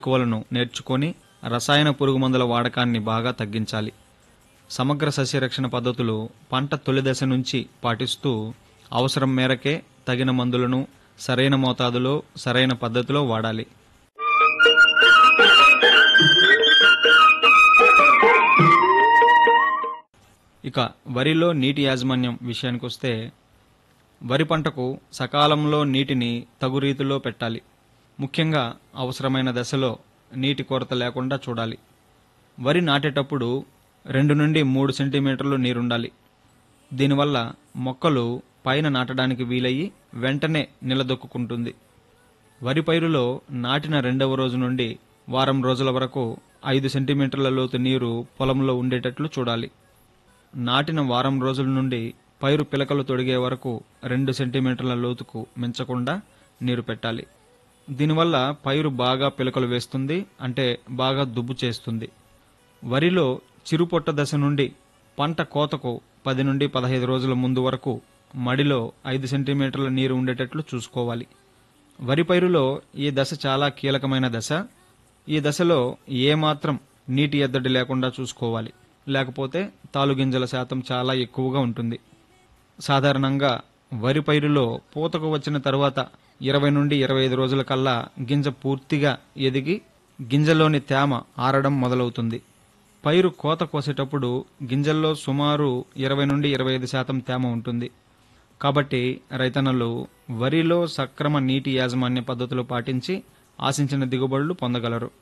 మెలకువలను నేర్చుకొని రసాయన పురుగు మందుల వాడకాన్ని బాగా తగ్గించాలి సమగ్ర సస్యరక్షణ పద్ధతులు పంట తొలి దశ నుంచి పాటిస్తూ అవసరం మేరకే తగిన మందులను సరైన మోతాదులో సరైన పద్ధతిలో వాడాలి ఇక వరిలో నీటి యాజమాన్యం విషయానికొస్తే వరి పంటకు సకాలంలో నీటిని తగు రీతిలో పెట్టాలి ముఖ్యంగా అవసరమైన దశలో నీటి కొరత లేకుండా చూడాలి వరి నాటేటప్పుడు రెండు నుండి మూడు సెంటీమీటర్లు నీరుండాలి దీనివల్ల మొక్కలు పైన నాటడానికి వీలయ్యి వెంటనే నిలదొక్కుంటుంది వరి పైరులో నాటిన రెండవ రోజు నుండి వారం రోజుల వరకు ఐదు సెంటీమీటర్ల లోతు నీరు పొలంలో ఉండేటట్లు చూడాలి నాటిన వారం రోజుల నుండి పైరు పిలకలు తొడిగే వరకు రెండు సెంటీమీటర్ల లోతుకు మించకుండా నీరు పెట్టాలి దీనివల్ల పైరు బాగా పిలకలు వేస్తుంది అంటే బాగా దుబ్బు చేస్తుంది వరిలో చిరుపొట్ట దశ నుండి పంట కోతకు పది నుండి పదహైదు రోజుల ముందు వరకు మడిలో ఐదు సెంటీమీటర్ల నీరు ఉండేటట్లు చూసుకోవాలి వరి పైరులో ఈ దశ చాలా కీలకమైన దశ ఈ దశలో ఏమాత్రం నీటి ఎద్దడి లేకుండా చూసుకోవాలి లేకపోతే తాలుగింజల శాతం చాలా ఎక్కువగా ఉంటుంది సాధారణంగా వరి పైరులో పూతకు వచ్చిన తరువాత ఇరవై నుండి ఇరవై ఐదు రోజుల కల్లా గింజ పూర్తిగా ఎదిగి గింజలోని తేమ ఆరడం మొదలవుతుంది పైరు కోత కోసేటప్పుడు గింజల్లో సుమారు ఇరవై నుండి ఇరవై ఐదు శాతం తేమ ఉంటుంది కాబట్టి రైతన్నలు వరిలో సక్రమ నీటి యాజమాన్య పద్ధతులు పాటించి ఆశించిన దిగుబడులు పొందగలరు